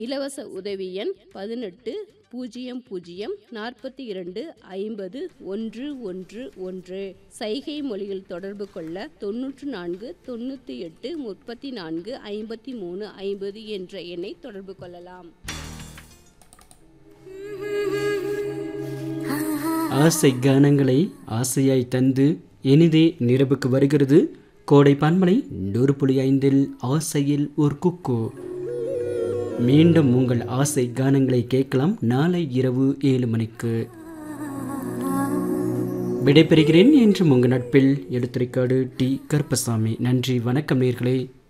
இலவச உதவி எண் பதினெட்டு பூஜ்ஜியம் பூஜ்ஜியம் நாற்பத்தி இரண்டு ஐம்பது ஒன்று ஒன்று ஒன்று சைகை மொழியில் தொடர்பு கொள்ள தொன்னூற்று நான்கு தொண்ணூற்றி எட்டு முப்பத்தி நான்கு ஐம்பத்தி மூணு ஐம்பது என்ற எண்ணை தொடர்பு கொள்ளலாம் ஆசை கானங்களை ஆசையாய் தந்து இனிதே நிறைவுக்கு வருகிறது கோடை பன்மலை நூறு புள்ளி ஐந்தில் ஆசையில் ஒரு குக்கு மீண்டும் உங்கள் ஆசை கானங்களை கேட்கலாம் நாளை இரவு ஏழு மணிக்கு விடைபெறுகிறேன் என்று உங்கள் நட்பில் எடுத்துரைக்காடு டி கருப்பசாமி நன்றி வணக்கம் நேர்களே